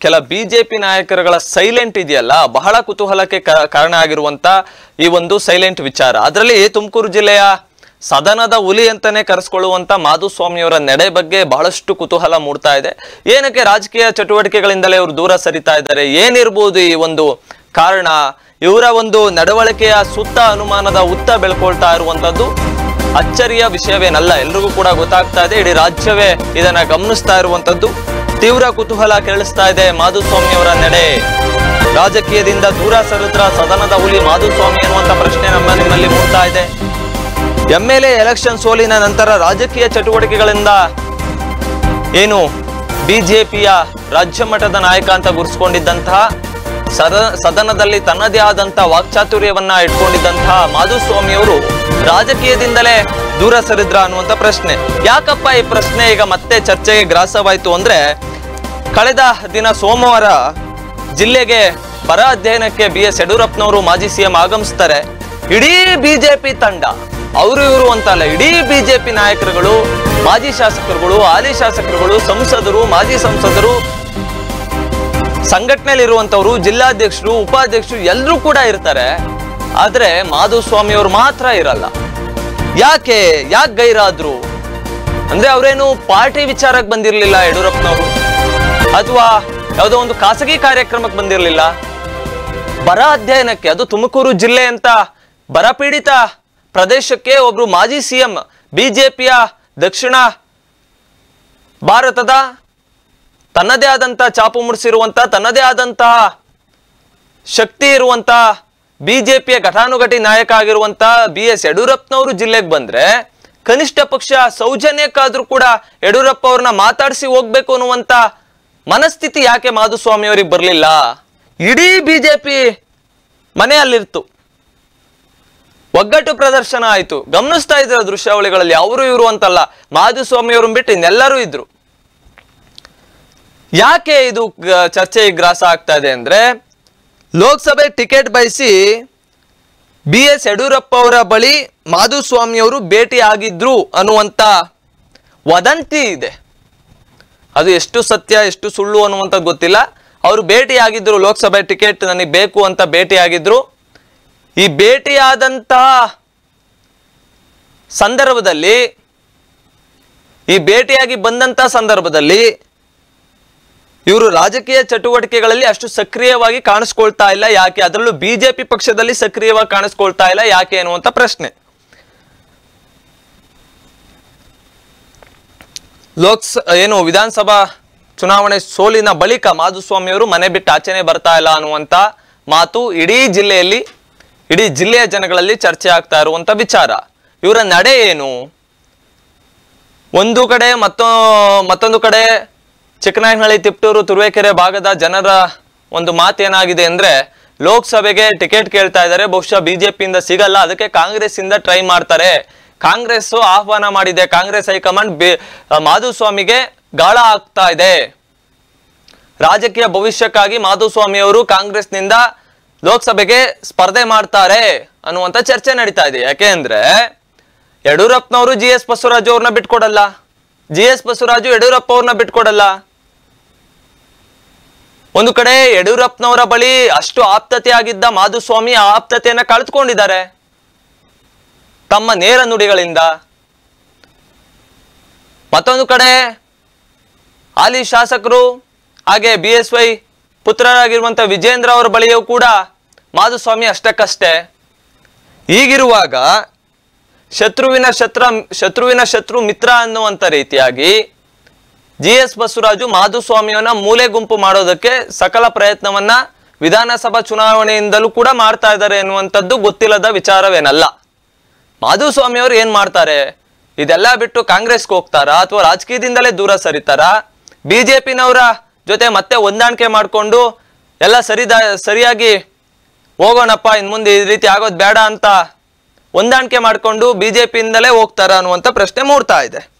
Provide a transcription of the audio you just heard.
ಕೆಲ BJP ನಾಯಕರುಗಳ silent ಇದೆಯಲ್ಲ ಬಹಳ ಕುತೂಹಲಕ್ಕೆ ಕ- ಕಾರಣ ಆಗಿರುವಂತ ಈ ಒಂದು ಸೈಲೆಂಟ್ ವಿಚಾರ ಅದರಲ್ಲಿ ತುಮಕೂರು ಜಿಲ್ಲೆಯ ಸದನದ ಹುಲಿ ಅಂತಾನೆ ಕರೆಸ್ಕೊಳ್ಳುವಂತ ಮಾಧುಸ್ವಾಮಿಯವರ ನಡೆ ಬಗ್ಗೆ ಬಹಳಷ್ಟು ಕುತೂಹಲ ಮೂಡ್ತಾ ಇದೆ ಏನಕ್ಕೆ ರಾಜಕೀಯ ಚಟುವಟಿಕೆಗಳಿಂದಲೇ ಇವರು ದೂರ ಸರಿತಾ ಇದ್ದಾರೆ ಏನಿರ್ಬೋದು ಈ ಒಂದು ಕಾರಣ ಇವರ ಒಂದು ನಡವಳಿಕೆಯ ಸುತ್ತ ಅನುಮಾನದ ಉತ್ತ ಬೆಳ್ಕೊಳ್ತಾ ಇರುವಂತದ್ದು ಅಚ್ಚರಿಯ ವಿಷಯವೇನಲ್ಲ ಎಲ್ರಿಗೂ ಕೂಡ ಗೊತ್ತಾಗ್ತಾ ಇದೆ ಇಡೀ ರಾಜ್ಯವೇ ಇದನ್ನ ಗಮನಿಸ್ತಾ ಇರುವಂತದ್ದು ತೀವ್ರ ಕುತೂಹಲ ಕೇಳಿಸ್ತಾ ಇದೆ ಮಾಧುಸ್ವಾಮಿಯವರ ನಡೆ ರಾಜಕೀಯದಿಂದ ದೂರ ಸರಿದ್ರ ಸದನದ ಹುಲಿ ಮಾಧುಸ್ವಾಮಿ ಅನ್ನುವಂತ ಪ್ರಶ್ನೆ ನಮ್ಮ ನಿಮ್ಮಲ್ಲಿ ಮೂಡ್ತಾ ಇದೆ ಎಂ ಎಲ್ ಎ ಎಲೆಕ್ಷನ್ ಸೋಲಿನ ನಂತರ ರಾಜಕೀಯ ಚಟುವಟಿಕೆಗಳಿಂದ ಏನು ಬಿಜೆಪಿಯ ರಾಜ್ಯ ಮಟ್ಟದ ನಾಯಕ ಅಂತ ಗುರುಸ್ಕೊಂಡಿದ್ದಂತಹ ಸದ ಸದನದಲ್ಲಿ ತನ್ನದೇ ಆದಂತಹ ವಾಕ್ಚಾತುರ್ಯವನ್ನ ಇಟ್ಕೊಂಡಿದ್ದಂತಹ ಮಾಧುಸ್ವಾಮಿಯವರು ರಾಜಕೀಯದಿಂದಲೇ ದೂರ ಸರಿದ್ರ ಅನ್ನುವಂತ ಪ್ರಶ್ನೆ ಯಾಕಪ್ಪ ಈ ಪ್ರಶ್ನೆ ಈಗ ಮತ್ತೆ ಚರ್ಚೆಗೆ ಗ್ರಾಸವಾಯ್ತು ಅಂದ್ರೆ ಕಳೆದ ದಿನ ಸೋಮವಾರ ಜಿಲ್ಲೆಗೆ ಬರ ಅಧ್ಯಯನಕ್ಕೆ ಬಿ ಎಸ್ ಯಡಿಯೂರಪ್ಪನವರು ಮಾಜಿ ಸಿಎಂ ಆಗಮಿಸ್ತಾರೆ ಇಡೀ ಬಿಜೆಪಿ ತಂಡ ಅವರು ಇವರು ಅಂತಲ್ಲ ಇಡೀ ಬಿಜೆಪಿ ನಾಯಕರುಗಳು ಮಾಜಿ ಶಾಸಕರುಗಳು ಹಾಲಿ ಶಾಸಕರುಗಳು ಸಂಸದರು ಮಾಜಿ ಸಂಸದರು ಸಂಘಟನೆಯಲ್ಲಿರುವಂತವರು ಜಿಲ್ಲಾಧ್ಯಕ್ಷರು ಉಪಾಧ್ಯಕ್ಷರು ಎಲ್ಲರೂ ಕೂಡ ಇರ್ತಾರೆ ಆದ್ರೆ ಮಾಧುಸ್ವಾಮಿ ಅವರು ಮಾತ್ರ ಇರಲ್ಲ ಯಾಕೆ ಯಾಕೆ ಗೈರಾದ್ರು ಅಂದ್ರೆ ಅವರೇನು ಪಾರ್ಟಿ ವಿಚಾರಕ್ಕೆ ಬಂದಿರಲಿಲ್ಲ ಯಡಿಯೂರಪ್ಪನವರು ಅಥವಾ ಯಾವುದೋ ಒಂದು ಖಾಸಗಿ ಕಾರ್ಯಕ್ರಮಕ್ಕೆ ಬಂದಿರಲಿಲ್ಲ ಬರ ಅಧ್ಯಯನಕ್ಕೆ ಅದು ತುಮಕೂರು ಜಿಲ್ಲೆ ಅಂತ ಬರಪೀಡಿತ ಪ್ರದೇಶಕ್ಕೆ ಒಬ್ರು ಮಾಜಿ ಸಿಎಂ ಬಿಜೆಪಿಯ ದಕ್ಷಿಣ ಭಾರತದ ತನ್ನದೇ ಆದಂತ ಚಾಪು ಮುಡಿಸಿರುವಂತ ತನ್ನದೇ ಆದಂತಹ ಶಕ್ತಿ ಇರುವಂತ ಬಿಜೆಪಿಯ ಘಟಾನುಘಟಿ ನಾಯಕ ಆಗಿರುವಂತ ಬಿ ಎಸ್ ಯಡಿಯೂರಪ್ಪನವರು ಜಿಲ್ಲೆಗೆ ಬಂದ್ರೆ ಕನಿಷ್ಠ ಪಕ್ಷ ಸೌಜನ್ಯಕ್ಕಾದ್ರೂ ಕೂಡ ಯಡಿಯೂರಪ್ಪ ಅವ್ರನ್ನ ಮಾತಾಡಿಸಿ ಹೋಗ್ಬೇಕು ಅನ್ನುವಂತ ಮನಸ್ಥಿತಿ ಯಾಕೆ ಮಾಧುಸ್ವಾಮಿ ಅವರಿಗೆ ಬರಲಿಲ್ಲ ಇಡೀ ಬಿಜೆಪಿ ಮನೆ ಅಲ್ಲಿರ್ತು ಒಗ್ಗಟ್ಟು ಪ್ರದರ್ಶನ ಆಯ್ತು ಗಮನಿಸ್ತಾ ಇದ್ರ ದೃಶ್ಯಾವಳಿಗಳಲ್ಲಿ ಅವರು ಇವರು ಅಂತಲ್ಲ ಮಾಧುಸ್ವಾಮಿ ಅವ್ರನ್ನ ಬಿಟ್ಟು ಇನ್ನೆಲ್ಲರೂ ಇದ್ರು ಯಾಕೆ ಇದು ಗ- ಚರ್ಚೆಗೆ ಗ್ರಾಸ ಆಗ್ತಾ ಇದೆ ಅಂದ್ರೆ ಲೋಕಸಭೆ ಟಿಕೆಟ್ ಬಯಸಿ ಬಿ ಎಸ್ ಯಡಿಯೂರಪ್ಪ ಅವರ ಬಳಿ ಮಾಧುಸ್ವಾಮಿ ಅವರು ಭೇಟಿ ಆಗಿದ್ರು ಅನ್ನುವಂತ ವದಂತಿ ಇದೆ ಅದು ಎಷ್ಟು ಸತ್ಯ ಎಷ್ಟು ಸುಳ್ಳು ಅನ್ನುವಂಥದ್ದು ಗೊತ್ತಿಲ್ಲ ಅವರು ಭೇಟಿ ಆಗಿದ್ರು ಲೋಕಸಭೆ ಟಿಕೆಟ್ ನನಗೆ ಬೇಕು ಅಂತ ಭೇಟಿ ಆಗಿದ್ರು ಈ ಭೇಟಿಯಾದಂತಹ ಸಂದರ್ಭದಲ್ಲಿ ಈ ಭೇಟಿಯಾಗಿ ಬಂದಂತ ಸಂದರ್ಭದಲ್ಲಿ ಇವರು ರಾಜಕೀಯ ಚಟುವಟಿಕೆಗಳಲ್ಲಿ ಅಷ್ಟು ಸಕ್ರಿಯವಾಗಿ ಕಾಣಿಸ್ಕೊಳ್ತಾ ಇಲ್ಲ ಯಾಕೆ ಅದರಲ್ಲೂ ಬಿಜೆಪಿ ಪಕ್ಷದಲ್ಲಿ ಸಕ್ರಿಯವಾಗಿ ಕಾಣಿಸ್ಕೊಳ್ತಾ ಇಲ್ಲ ಯಾಕೆ ಅನ್ನುವಂತ ಪ್ರಶ್ನೆ ಲೋಕ್ಸ ಏನು ವಿಧಾನಸಭಾ ಚುನಾವಣೆ ಸೋಲಿನ ಬಳಿಕ ಮಾಧುಸ್ವಾಮಿ ಅವರು ಮನೆ ಬಿಟ್ಟು ಆಚೆನೆ ಬರ್ತಾ ಇಲ್ಲ ಅನ್ನುವಂತ ಮಾತು ಇಡೀ ಜಿಲ್ಲೆಯಲ್ಲಿ ಇಡೀ ಜಿಲ್ಲೆಯ ಜನಗಳಲ್ಲಿ ಚರ್ಚೆ ಆಗ್ತಾ ಇರುವಂತ ವಿಚಾರ ಇವರ ನಡೆ ಏನು ಒಂದು ಕಡೆ ಮತ್ತೊ ಮತ್ತೊಂದು ಕಡೆ ಚಿಕ್ಕನಾಯಕನಹಳ್ಳಿ ತಿಪ್ಟೂರು ತುರುವೇಕೆರೆ ಭಾಗದ ಜನರ ಒಂದು ಮಾತೇನಾಗಿದೆ ಅಂದ್ರೆ ಲೋಕಸಭೆಗೆ ಟಿಕೆಟ್ ಕೇಳ್ತಾ ಇದ್ದಾರೆ ಬಹುಶಃ ಬಿಜೆಪಿಯಿಂದ ಸಿಗಲ್ಲ ಅದಕ್ಕೆ ಕಾಂಗ್ರೆಸ್ ಇಂದ ಟ್ರೈ ಮಾಡ್ತಾರೆ ಕಾಂಗ್ರೆಸ್ ಆಹ್ವಾನ ಮಾಡಿದೆ ಕಾಂಗ್ರೆಸ್ ಹೈಕಮಾಂಡ್ ಬಿ- ಮಾಧುಸ್ವಾಮಿಗೆ ಗಾಳ ಆಗ್ತಾ ಇದೆ ರಾಜಕೀಯ ಭವಿಷ್ಯಕ್ಕಾಗಿ ಮಾಧುಸ್ವಾಮಿ ಅವರು ಕಾಂಗ್ರೆಸ್ನಿಂದ ಲೋಕಸಭೆಗೆ ಸ್ಪರ್ಧೆ ಮಾಡ್ತಾರೆ ಅನ್ನುವಂತ ಚರ್ಚೆ ನಡೀತಾ ಇದೆ ಯಾಕೆ ಅಂದ್ರೆ ಯಡಿಯೂರಪ್ಪನವರು ಜಿ ಎಸ್ ಬಸವರಾಜು ಅವ್ರನ್ನ ಬಿಟ್ಕೊಡಲ್ಲ ಜಿ ಎಸ್ ಬಸವರಾಜು ಯಡಿಯೂರಪ್ಪ ಅವ್ರನ್ನ ಬಿಟ್ಕೊಡಲ್ಲ ಒಂದು ಕಡೆ ಯಡಿಯೂರಪ್ಪನವರ ಬಳಿ ಅಷ್ಟು ಆಪ್ತತೆ ಆಗಿದ್ದ ಮಾಧುಸ್ವಾಮಿ ಆ ಆಪ್ತತೆಯನ್ನ ಕಳೆದುಕೊಂಡಿದ್ದಾರೆ ತಮ್ಮ ನೇರ ನುಡಿಗಳಿಂದ ಮತ್ತೊಂದು ಕಡೆ ಹಾಲಿ ಶಾಸಕರು ಹಾಗೆ ಬಿ ಎಸ್ ವೈ ಪುತ್ರರಾಗಿರುವಂತ ವಿಜೇಂದ್ರ ಅವರ ಬಳಿಯೂ ಕೂಡ ಮಾಧುಸ್ವಾಮಿ ಅಷ್ಟಕ್ಕಷ್ಟೇ ಹೀಗಿರುವಾಗ ಶತ್ರುವಿನ ಶತ್ರ ಶತ್ರುವಿನ ಶತ್ರು ಮಿತ್ರ ಅನ್ನುವಂತ ರೀತಿಯಾಗಿ ಜಿ ಎಸ್ ಬಸವರಾಜು ಮಾಧುಸ್ವಾಮಿಯವನ್ನ ಮೂಲೆ ಗುಂಪು ಮಾಡೋದಕ್ಕೆ ಸಕಲ ಪ್ರಯತ್ನವನ್ನ ವಿಧಾನಸಭಾ ಚುನಾವಣೆಯಿಂದಲೂ ಕೂಡ ಮಾಡ್ತಾ ಇದ್ದಾರೆ ಎನ್ನುವಂಥದ್ದು ಗೊತ್ತಿಲ್ಲದ ವಿಚಾರವೇನಲ್ಲ ಮಾಧುಸ್ವಾಮಿ ಅವರು ಏನ್ ಮಾಡ್ತಾರೆ ಇದೆಲ್ಲ ಬಿಟ್ಟು ಕಾಂಗ್ರೆಸ್ಗೆ ಹೋಗ್ತಾರಾ ಅಥವಾ ರಾಜಕೀಯದಿಂದಲೇ ದೂರ ಸರಿತಾರಾ ಬಿಜೆಪಿನವರ ಜೊತೆ ಮತ್ತೆ ಹೊಂದಾಣಿಕೆ ಮಾಡಿಕೊಂಡು ಎಲ್ಲ ಸರಿದ ಸರಿಯಾಗಿ ಹೋಗೋಣಪ್ಪ ಇನ್ ಮುಂದೆ ಈ ರೀತಿ ಆಗೋದು ಬೇಡ ಅಂತ ಹೊಂದಾಣಿಕೆ ಮಾಡಿಕೊಂಡು ಬಿಜೆಪಿಯಿಂದಲೇ ಹೋಗ್ತಾರ ಅನ್ನುವಂಥ ಪ್ರಶ್ನೆ ಮೂಡ್ತಾ ಇದೆ